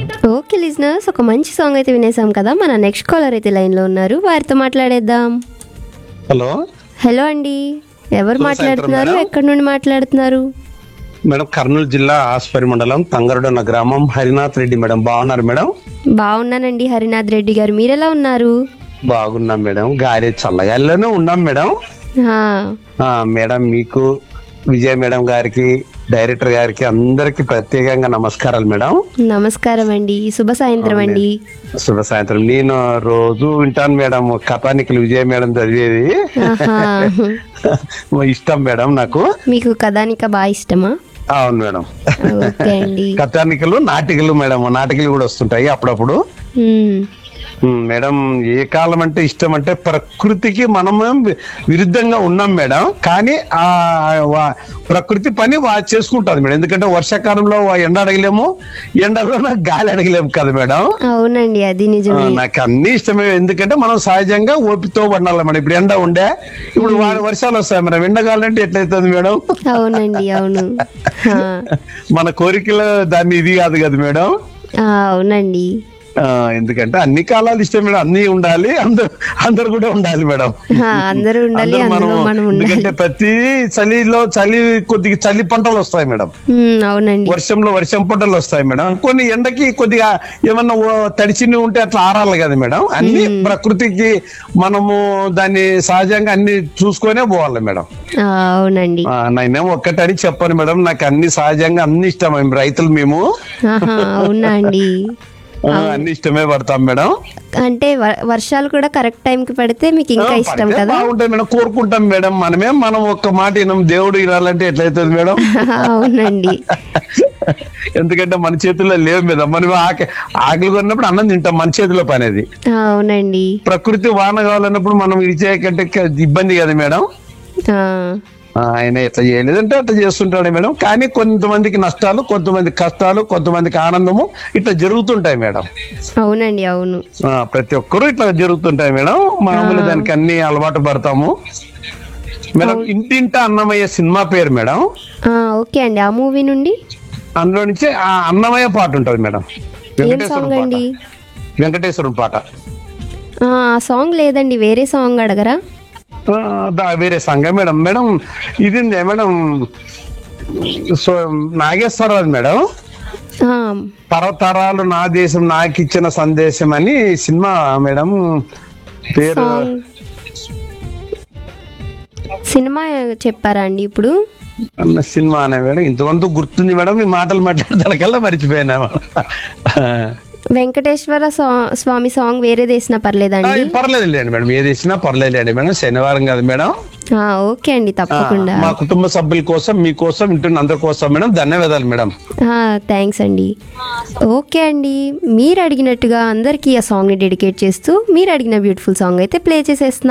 Okay listeners ఒక మంచి song అయితే వినేసాం కదా మన నెక్స్ట్ కాలర్ అయితే లైన్లో ఉన్నారు వారితో మాట్లాడేద్దాం హలో హలో అండి ఎవరు శుభ మాట్లాడుతున్నారు సాయంత్రం, మేడం. ఎక్కడి నుండి మాట్లాడుతున్నారు మేడం కర్నూలు జిల్లా ఆస్పరి మండలం తంగరడన్న గ్రామం హరినాథ్ రెడ్డి మేడం బాగున్నారు మేడం బాగున్నానండి హరినాథ్ రెడ్డి గారు మీరెలా ఉన్నారు బాగున్నాం మేడం గారి చల్లగాలిలోనే ఉన్నాం మేడం ఆ, ఆ, మేడం మీకు విజయ మేడం గారికి డైరెక్టర్ గారికి అందరికి ప్రత్యేకంగా నమస్కారాలు మేడం నమస్కారం అండి శుభ సాయంత్రం అండి శుభ సాయంత్రం నేను రోజు వింటాను మేడం కథానికలు విజయ మేడం చదివేది ఆహా. ఇష్టం మేడం నాకు మీకు కథానిక బాగా ఇష్టమా అవును మేడం ఓకే అండి కథానికలు నాటికలు మేడం నాటికలు కూడా వస్తుంటాయి అప్పుడప్పుడు ఉమ్, ఉమ్, మేడం ఏ కాలం అంటే ఇష్టం అంటే ప్రకృతికి మనము విరుద్ధంగా ఉన్నాం మేడం కానీ ఆ వా- ప్రకృతి పని వా చేసుకుంటుంది మేడం ఎందుకంటే వర్షాకాలంలో వా- ఎండ అడగలేము ఎండలో నాకు గాలి అడగలేము కదా మేడం అవునండి అది ఆ, నిజమే నాకు అన్ని ఇష్టమే ఎందుకంటే మనం సహజంగా ఓపితో ఉండాలి మేడం ఇప్పుడు ఎండ ఉండే ఇప్పుడు వా- వర్షాలు వస్తాయి మేడం ఎండగాలం అంటే ఎట్లయితుంది మేడం అవునండి అవును ఆ, మన కోరికలు దాన్ని ఇది కాదు కదా మేడం ఆ, అవునండి ఆ, ఎందుకంటే అన్ని కాలాలు ఇష్టం మేడం అన్ని ఉండాలి అందరు అందరు కూడా ఉండాలి మేడం ఆ, అందరూ ఉండాలి అందరూ అందులో మనం ఉండాలి ఎందుకంటే ప్రతి చలిలో చలి కొద్దిగా చలి పంటలు వస్తాయి మేడం ఉమ్, అవునండి వర్షంలో వర్షం పంటలు వస్తాయి మేడం కొన్ని ఎండకి కొద్దిగా ఏమన్నా ఓ తడిచిని ఉంటే అట్లా ఆరాలి కదా మేడం అన్ని ప్రకృతికి మనము దాన్ని సహజంగా అన్ని చూసుకొనే పోవాలి మేడం ఆ, అవునండి ఆ, నేనేమో ఒక్కటని చెప్పాను మేడం నాకు అన్ని సహజంగా అన్ని ఇష్టం మేము రైతులు మేము ఆహా అవునా అండి ఆ, అన్ని ఇష్టమే పడతాం మేడం అంటే వ- వర్షాలు కూడా కరెక్ట్ టైం కి పడితే మీకు ఇంకా ఆ, ఇష్టం పడితే కదా బాగుంటుంది మేడం కోరుకుంటాం మేడం మనమే మనం ఒక్క మాట వినం దేవుడు వినాలంటే ఎట్లయితుంది మేడం అవునండి ఎందుకంటే మన చేతుల్లో లేవు మీద మనం ఆక ఆకలి కొన్నప్పుడు అన్నం తింటాం మన చేతిలో పని అది ఆ, అవునండి ప్రకృతి వాన కావాలన్నప్పుడు మనం ఇచ్చేకంటే ఇబ్బంది కదా మేడం ఆ, ఆ, ఆయన ఎట్లా చేయలేదంటే అట్లా చేస్తుంటాడు మేడం కానీ కొంతమందికి నష్టాలు కొంతమందికి కష్టాలు కొంతమందికి ఆనందము ఇట్లా జరుగుతుంటాయి మేడం అవునండి అవును ఆ, ప్రతి ఒక్కరూ ఇట్లా జరుగుతుంటాయి మేడం మామూలు దానికి అన్ని అలవాటు పడతాము మేడం ఇంటింట అన్నమయ్య సినిమా పేరు మేడం ఆ, ఓకే అండి ఆ మూవీ నుండి అందులో నుంచి ఆ అన్నమయ్య పాట ఉంటుంది మేడం ఏం వెంకటేశ్వరం సాంగ్ పాట అండి వెంకటేశ్వరం పాట ఆ ఆ సాంగ్ లేదండి వేరే సాంగ్ అడగరా ఆ, దా- వేరే సంఘం మేడం మేడం ఇది ఉందే మేడం సో నాగేశ్వరరావు మేడం ఆ, తరతరాలు నా దేశం నాకిచ్చిన సందేశం అని సినిమా మేడం పేరు సాంగ్ సినిమా చెప్పారా అండి ఇప్పుడు అన్న సినిమా అనే మేడం ఇంతకంత గుర్తుంది మేడం ఈ మాటలు మాట్లాడదానికల్లా మర్చిపోయినా వెంకటేశ్వర స్వా- స్వామి సాంగ్ వేరేది వేసినా పర్లేదండి పర్లేదు లేండి మేడం ఏది ఇచ్చినా పర్లేదు లేండి మేడం శనివారం కదా మేడం ఆ, ఓకే అండి ఆ, తప్పకుండా మా కుటుంబ సభ్యుల కోసం మీకోసం ఇంటున్న అందరి కోసం మేడం ధన్యవాదాలు మేడం థ్యాంక్స్ అండి ఓకే అండి మీరు అడిగినట్టుగా అందరికీ ఆ సాంగ్ని డెడికేట్ చేస్తూ మీరు అడిగిన బ్యూటిఫుల్ సాంగ్ అయితే ప్లే చేసేస్తున్నాను